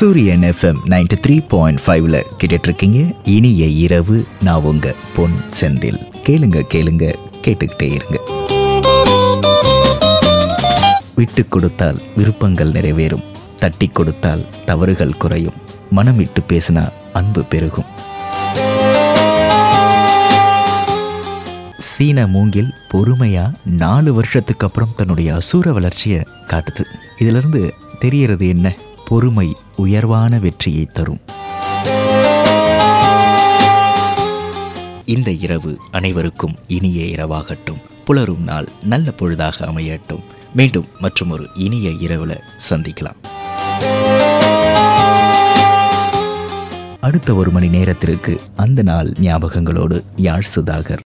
சூரியன் FM ninety three point ஃபைவ்ல கேட்டுட்டு இருக்கீங்க இனிய இரவு நான் உங்க பொன் செந்தில் கேளுங்க கேளுங்க கேட்டுக்கிட்டே இருங்க விட்டு கொடுத்தால் விருப்பங்கள் நிறைவேறும் தட்டி கொடுத்தால் தவறுகள் குறையும் மனம் விட்டு பேசினா அன்பு பெருகும் சீன மூங்கில் பொறுமையா நாலு வருஷத்துக்கு அப்புறம் தன்னுடைய அசூர வளர்ச்சியை காட்டுது இதிலிருந்து தெரியறது என்ன பொறுமை உயர்வான வெற்றியை தரும் இந்த இரவு அனைவருக்கும் இனிய இரவாகட்டும் புலரும் நாள் நல்ல பொழுதாக அமையட்டும் மீண்டும் மற்றும் ஒரு இனிய இரவுல சந்திக்கலாம் அடுத்த ஒரு மணி நேரத்திற்கு அந்த நாள் ஞாபகங்களோடு யாழ் சுதாகர்